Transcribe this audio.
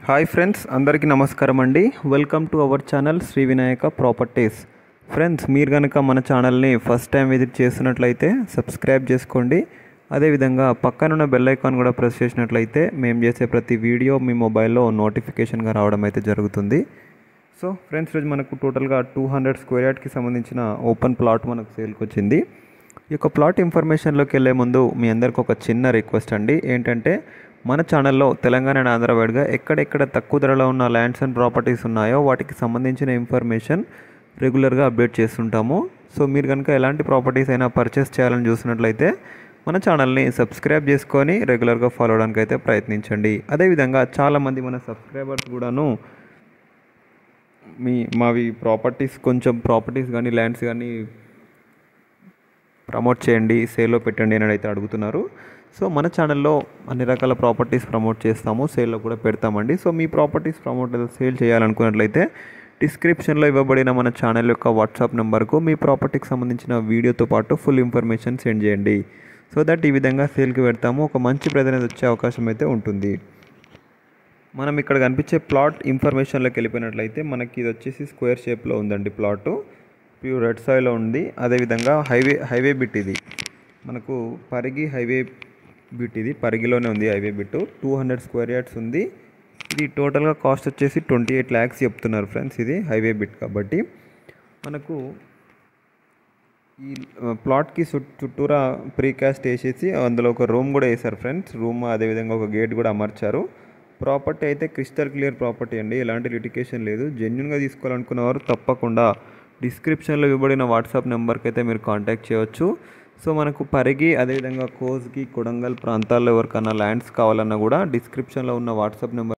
hi friends అందరికీ నమస్కారం అండి welcome to our channel Shri Vinayaka properties friends మీరు కనుక మన ఛానల్ని ఫస్ట్ టైం విజిట్ చేస్తున్నట్లయితే సబ్స్క్రైబ్ చేసుకోండి అదేవిధంగా పక్కనున్న బెల్ ఐకాన్ కూడా ప్రెస్ చేసినట్లయితే మేము చేసే ప్రతి వీడియో మీ మొబైల్లో నోటిఫికేషన్గా రావడం అయితే జరుగుతుంది సో ఫ్రెండ్స్ రోజు మనకు టోటల్గా టూ హండ్రెడ్ స్క్వేర్ యార్డ్కి సంబంధించిన ఓపెన్ ప్లాట్ మనకు సేల్కి వచ్చింది ఈ యొక్క ప్లాట్ ఇన్ఫర్మేషన్లోకి వెళ్ళే ముందు మీ అందరికి ఒక చిన్న రిక్వెస్ట్ అండి ఏంటంటే మన ఛానల్లో తెలంగాణ అండ్ ఆంధ్ర వైడ్గా ఎక్కడెక్కడ తక్కువ ధరలో ఉన్న ల్యాండ్స్ అండ్ ప్రాపర్టీస్ ఉన్నాయో వాటికి సంబంధించిన ఇన్ఫర్మేషన్ రెగ్యులర్గా అప్డేట్ చేస్తుంటాము సో మీరు కనుక ఎలాంటి ప్రాపర్టీస్ అయినా పర్చేస్ చేయాలని చూసినట్లయితే మన ఛానల్ని సబ్స్క్రైబ్ చేసుకొని రెగ్యులర్గా ఫాలో అవడానికి అయితే ప్రయత్నించండి అదేవిధంగా చాలామంది మన సబ్స్క్రైబర్స్ కూడాను మీ మావి ప్రాపర్టీస్ కొంచెం ప్రాపర్టీస్ కానీ ల్యాండ్స్ కానీ ప్రమోట్ చేయండి సేల్లో పెట్టండి అని అయితే అడుగుతున్నారు సో మన ఛానల్లో అన్ని రకాల ప్రాపర్టీస్ ప్రమోట్ చేస్తాము సేల్లో కూడా పెడతామండి సో మీ ప్రాపర్టీస్ ప్రమోట్ సేల్ చేయాలనుకున్నట్లయితే డిస్క్రిప్షన్లో ఇవ్వబడిన మన ఛానల్ యొక్క వాట్సాప్ నెంబర్కు మీ ప్రాపర్టీకి సంబంధించిన వీడియోతో పాటు ఫుల్ ఇన్ఫర్మేషన్ సెండ్ చేయండి సో దట్ ఈ విధంగా సేల్కి పెడతాము ఒక మంచి ప్రజెన్స్ వచ్చే అవకాశం అయితే ఉంటుంది మనం ఇక్కడ కనిపించే ప్లాట్ ఇన్ఫర్మేషన్లోకి వెళ్ళిపోయినట్లయితే మనకి ఇది వచ్చేసి స్క్వేర్ షేప్లో ఉందండి ప్లాట్ ప్యూర్ రెడ్ సాయిలో ఉంది అదేవిధంగా హైవే హైవే బిట్ ఇది మనకు పరిగి హైవే బిట్ ఇది పరిగిలోనే ఉంది highway bit two hundred square yards ఉంది ఇది టోటల్గా కాస్ట్ వచ్చేసి ట్వంటీ ఎయిట్ ల్యాక్స్ చెప్తున్నారు ఫ్రెండ్స్ ఇది హైవే బిట్ కాబట్టి మనకు ఈ ప్లాట్కి చుట్టూరా ప్రీకాస్ట్ వేసేసి అందులో ఒక రూమ్ కూడా వేశారు ఫ్రెండ్స్ రూమ్ అదేవిధంగా ఒక గేట్ కూడా అమర్చారు ప్రాపర్టీ అయితే క్రిస్టల్ క్లియర్ ప్రాపర్టీ అండి ఎలాంటి లిటికేషన్ లేదు జెన్యున్గా తీసుకోవాలనుకున్న వారు తప్పకుండా డిస్క్రిప్షన్లో ఇవ్వబడిన వాట్సాప్ నెంబర్కి అయితే మీరు కాంటాక్ట్ చేయవచ్చు సో మనకు పరిగి అదేవిధంగా కోస్గి కొడంగల్ ప్రాంతాల్లో ఎవరికైనా ల్యాండ్స్ కావాలన్నా కూడా డిస్క్రిప్షన్లో ఉన్న వాట్సాప్ నెంబర్